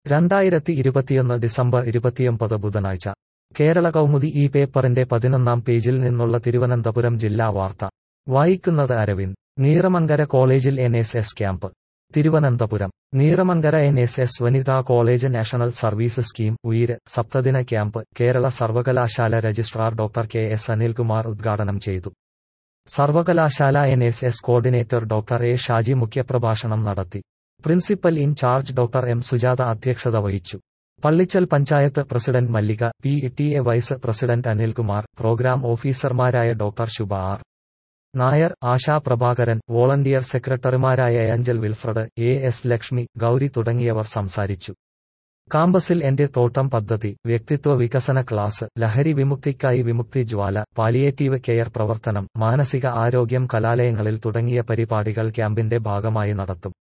രണ്ടായിരത്തി ഇരുപത്തിയൊന്ന് ഡിസംബർ ഇരുപത്തിയൊമ്പത് ബുധനാഴ്ച കേരള കൗമുദി ഈ പേപ്പറിന്റെ പതിനൊന്നാം പേജിൽ നിന്നുള്ള തിരുവനന്തപുരം ജില്ലാ വാർത്ത വായിക്കുന്നത് അരവിന്ദ് നീറമങ്കര കോളേജിൽ N S S camp Thiruvananthapuram Neeramankara N S S വനിതാ കോളേജ് നാഷണൽ സർവീസ് സ്കീം ഉയിര് സപ്തദിന ക്യാമ്പ് കേരള സർവകലാശാല registrar doctor K S Anilkumar ഉദ്ഘാടനം ചെയ്തു സർവകലാശാല N S S coordinator doctor A Shaji മുഖ്യപ്രഭാഷണം നടത്തി principal in charge doctor M Sujatha അധ്യക്ഷത വഹിച്ചു Pallichal panchayat president Mallika P T A vice president Anilkumar programme ഓഫീസർമാരായ doctor Shubha R Nair Asha Prabhakaran volunteer സെക്രട്ടറിമാരായ ഏഞ്ചൽ വിൽഫ്രഡ് എ എസ് ലക്ഷ്മി ഗൗരി തുടങ്ങിയവർ സംസാരിച്ചു കാമ്പസിൽ എന്റെ തോട്ടം പദ്ധതി വ്യക്തിത്വ വികസന ക്ലാസ് ലഹരി വിമുക്തിക്കായി വിമുക്തി ജ്വാല പാലിയേറ്റീവ് കെയർ പ്രവർത്തനം മാനസിക ആരോഗ്യം കലാലയങ്ങളിൽ തുടങ്ങിയ പരിപാടികൾ ക്യാമ്പിന്റെ ഭാഗമായി നടത്തും